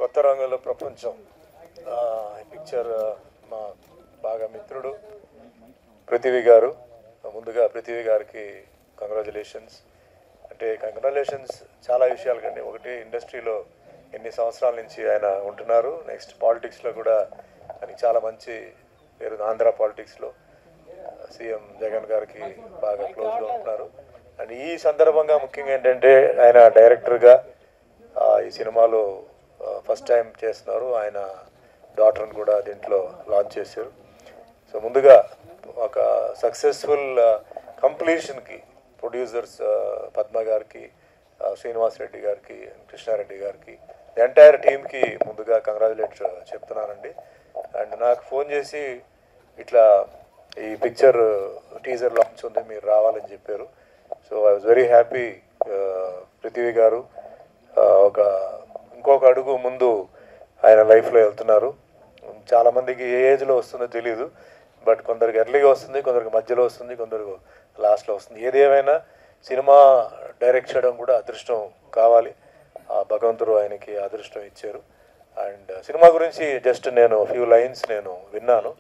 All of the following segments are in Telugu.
కొత్త రంగుల ప్రపంచం ఆ, ఈ పిక్చర్ ఆ, మా బాగా మిత్రుడు పృథివీ గారు ముందుగా పృథివీ గారికి కంగ్రాచులేషన్స్ అంటే కంగ్రాచులేషన్స్ చాలా విషయాలు కండి ఒకటి ఇండస్ట్రీలో ఎన్ని సంవత్సరాల నుంచి ఆయన ఉంటున్నారు నెక్స్ట్ పాలిటిక్స్లో కూడా ఆయనకి చాలా మంచి పేరు ఉంది. ఆంధ్ర పాలిటిక్స్లో సీఎం జగన్ గారికి బాగా క్లోజ్గా ఉంటున్నారు అండ్ ఈ సందర్భంగా ముఖ్యంగా ఏంటంటే ఆయన డైరెక్టర్గా ఆ, ఈ సినిమాలో ఫస్ట్ టైం చేస్తున్నారు ఆయన డాటర్ని కూడా దీంట్లో లాంచ్ చేశారు సో ముందుగా ఒక సక్సెస్ఫుల్ కంప్లీషన్కి ప్రొడ్యూసర్స్ పద్మ గారికి ఆ, శ్రీనివాస్ రెడ్డి గారికి కృష్ణారెడ్డి గారికి ఎంటైర్ టీమ్కి ముందుగా కంగ్రాచులేట్ చెప్తున్నానండి అండ్ నాకు ఫోన్ చేసి ఇట్లా ఈ పిక్చర్ టీజర్ లాంచ్ ఉంది మీరు రావాలని చెప్పారు so I was very happy Prithvi garu ఆ, ఒక ఇంకొక అడుగు ముందు ఆయన లైఫ్లో వెళ్తున్నారు చాలామందికి ఏ ఏజ్లో వస్తుందో తెలియదు బట్ కొందరికి ఎర్లీగా వస్తుంది కొందరికి మధ్యలో వస్తుంది కొందరికి లాస్ట్లో వస్తుంది ఏది ఏమైనా సినిమా డైరెక్ట్ చేయడం కూడా అదృష్టం కావాలి ఆ భగవంతుడు ఆయనకి అదృష్టం ఇచ్చారు అండ్ సినిమా గురించి జస్ట్ నేను ఫ్యూ లైన్స్ నేను విన్నాను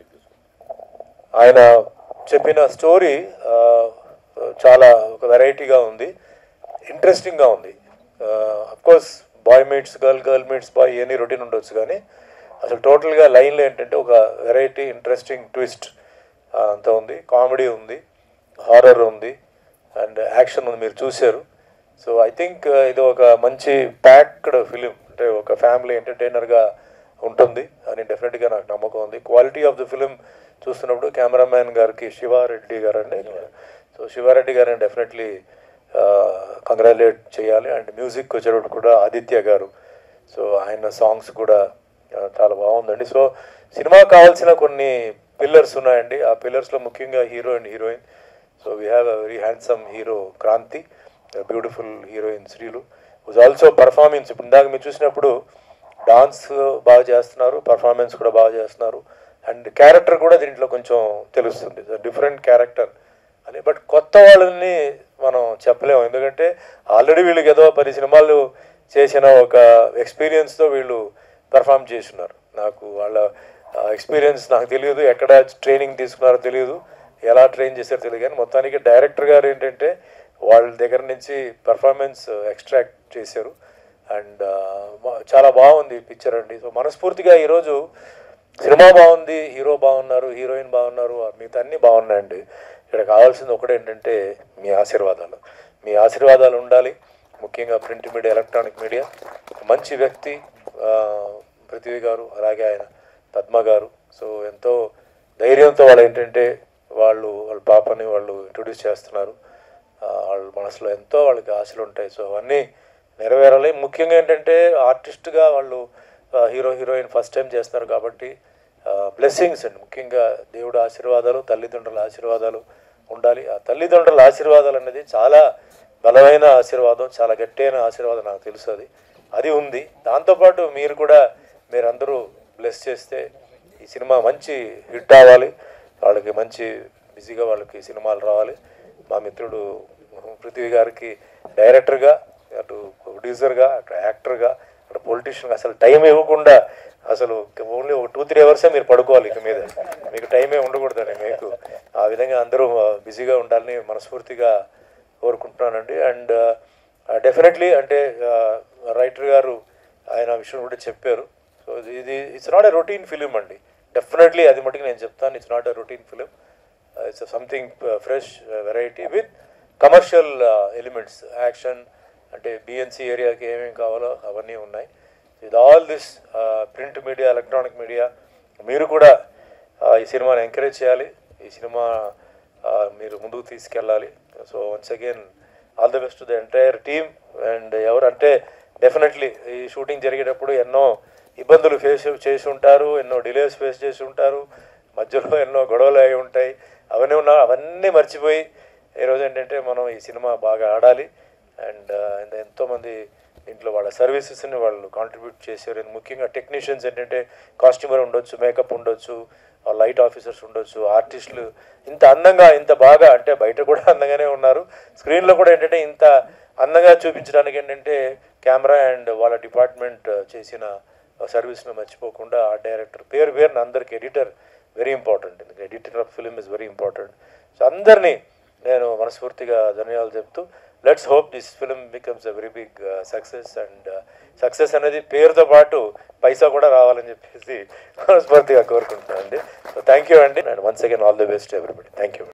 ఆయన చెప్పిన స్టోరీ ఆ, చాలా ఒక వెరైటీగా ఉంది ఇంట్రెస్టింగ్గా ఉంది course boy meets girl girl meets boy any routine ఉండొచ్చు కానీ అసలు టోటల్గా లైన్లో ఏంటంటే ఒక వెరైటీ ఇంట్రెస్టింగ్ ట్విస్ట్ అంత ఉంది కామెడీ ఉంది హారర్ ఉంది అండ్ యాక్షన్ ఉంది మీరు చూశారు సో ఐ థింక్ ఇది ఒక మంచి ప్యాక్డ్ ఫిలిం అంటే ఒక ఫ్యామిలీ ఎంటర్టైనర్గా ఉంటుంది అని డెఫినెట్గా నాకు నమ్మకం ఉంది క్వాలిటీ ఆఫ్ ద ఫిలిం చూస్తున్నప్పుడు కెమెరామ్యాన్ గారికి శివారెడ్డి గారు అండి సో శివారెడ్డి గారిని డెఫినెట్లీ కంగ్రాచులేట్ చేయాలి అండ్ మ్యూజిక్ వచ్చేటప్పుడు కూడా ఆదిత్య గారు సో ఆయన సాంగ్స్ కూడా ఆ, చాలా బాగుందండి సో సినిమా కావాల్సిన కొన్ని పిల్లర్స్ ఉన్నాయండి ఆ పిల్లర్స్లో ముఖ్యంగా hero and heroine so we have a very handsome hero Kranthi beautiful heroine Sreelu was also performance ఇప్పుడు ఇందాక మీరు చూసినప్పుడు డాన్స్ బాగా చేస్తున్నారు పర్ఫార్మెన్స్ కూడా బాగా చేస్తున్నారు అండ్ క్యారెక్టర్ కూడా దీంట్లో కొంచెం తెలుస్తుంది డిఫరెంట్ క్యారెక్టర్ అని బట్ కొత్త వాళ్ళని మనం చెప్పలేము ఎందుకంటే ఆల్రెడీ వీళ్ళకి ఏదో పది సినిమాలు చేసిన ఒక ఎక్స్పీరియన్స్తో వీళ్ళు పెర్ఫామ్ చేస్తున్నారు నాకు వాళ్ళ ఎక్స్పీరియన్స్ నాకు తెలియదు ఎక్కడ ట్రైనింగ్ తీసుకున్నారో తెలియదు ఎలా ట్రైన్ చేశారో తెలియదు కానీ మొత్తానికి డైరెక్టర్ గారు ఏంటంటే వాళ్ళ దగ్గర నుంచి పెర్ఫార్మెన్స్ ఎక్స్ట్రాక్ట్ చేశారు అండ్ చాలా బాగుంది పిక్చర్ అండి సో మనస్ఫూర్తిగా ఈరోజు సినిమా బాగుంది హీరో బాగున్నారు హీరోయిన్ బాగున్నారు మిగతా అన్నీ బాగున్నాయండి ఇక్కడ కావాల్సింది ఒకటి ఏంటంటే మీ ఆశీర్వాదాలు మీ ఆశీర్వాదాలు ఉండాలి ముఖ్యంగా ప్రింట్ మీడియా ఎలక్ట్రానిక్ మీడియా మంచి వ్యక్తి ఆ, పృథ్వీ గారు అలాగే ఆయన పద్మ గారు సో ఎంతో ధైర్యంతో వాళ్ళు ఏంటంటే వాళ్ళు వాళ్ళ పాపని వాళ్ళు ఇంట్రొడ్యూస్ చేస్తున్నారు ఆ, వాళ్ళ మనసులో ఎంతో వాళ్ళకి ఆశలు ఉంటాయి సో అవన్నీ నెరవేరాలి ముఖ్యంగా ఏంటంటే ఆర్టిస్ట్గా వాళ్ళు ఆ, హీరో హీరోయిన్ ఫస్ట్ టైం చేస్తున్నారు కాబట్టి బ్లెస్సింగ్స్ అండి ముఖ్యంగా దేవుడు ఆశీర్వాదాలు తల్లిదండ్రుల ఆశీర్వాదాలు ఉండాలి ఆ తల్లిదండ్రుల ఆశీర్వాదాలు అనేది చాలా బలమైన ఆశీర్వాదం చాలా గట్టైన ఆశీర్వాదం నాకు తెలుసు అది అది ఉంది దాంతోపాటు మీరు కూడా మీరందరూ బ్లెస్ చేస్తే ఈ సినిమా మంచి హిట్ అవ్వాలి వాళ్ళకి మంచి బిజీగా వాళ్ళకి సినిమాలు రావాలి మా మిత్రుడు పృథ్వీ గారికి డైరెక్టర్గా అటు ప్రొడ్యూసర్గా అటు యాక్టర్గా అటు పొలిటీషియన్గా అసలు టైం ఇవ్వకుండా అసలు ఓన్లీ ఒక టూ త్రీ అవర్సే మీరు పడుకోవాలి ఇక మీద మీకు టైమే ఉండకూడదండి మీకు ఆ విధంగా అందరూ బిజీగా ఉండాలని మనస్ఫూర్తిగా కోరుకుంటున్నానండి అండ్ డెఫినెట్లీ అంటే రైటర్ గారు ఆయన విషయం కూడా చెప్పారు సో ఇది it's not a routine film అండి డెఫినెట్లీ అది మటుకు నేను చెప్తాను it's not a routine film it's something fresh variety with commercial elements action అంటే బిఎన్సి ఏరియాకి ఏమేమి కావాలో అవన్నీ ఉన్నాయి with all this print media electronic media మీరు కూడా uh, ఈ సినిమాని ఎంకరేజ్ చేయాలి ఈ సినిమా uh, మీరు ముందుకు తీసుకెళ్ళాలి so once again all the best to the entire team and ఎవరంటే డెఫినెట్లీ ఈ షూటింగ్ జరిగేటప్పుడు ఎన్నో ఇబ్బందులు ఫేస్ చేసి ఉంటారు ఎన్నో డిలేస్ ఫేస్ చేసి ఉంటారు మధ్యలో ఎన్నో గొడవలు అయి ఉంటాయి అవన్నీ ఉన్నా అవన్నీ మర్చిపోయి ఈరోజు ఏంటంటే మనం ఈ సినిమా బాగా ఆడాలి అండ్ ఎంతోమంది దీంట్లో వాళ్ళ సర్వీసెస్ని వాళ్ళు కాంట్రిబ్యూట్ చేశారు ముఖ్యంగా టెక్నీషియన్స్ ఏంటంటే కాస్ట్యూమర్ ఉండొచ్చు మేకప్ ఉండొచ్చు లైట్ ఆఫీసర్స్ ఉండొచ్చు ఆర్టిస్టులు ఇంత అందంగా ఇంత బాగా అంటే బయట కూడా అందంగానే ఉన్నారు స్క్రీన్లో కూడా ఏంటంటే ఇంత అందంగా చూపించడానికి ఏంటంటే కెమెరా అండ్ వాళ్ళ డిపార్ట్మెంట్ చేసిన సర్వీస్ను మర్చిపోకుండా ఆ డైరెక్టర్ పేరు పేరున అందరికి ఎడిటర్ వెరీ ఇంపార్టెంట్ ఎందుకంటే editor of film is very important so అందరినీ నేను మనస్ఫూర్తిగా ధన్యవాదాలు చెప్తూ let's hope this film becomes a very big success and success అనేది పేరుతో పాటు పైసా కూడా రావాలని చెప్పేసి మనస్ఫూర్తిగా కోరుకుంటున్నాను అండి సో థ్యాంక్ యూ అండి and once again all the best everybody thank you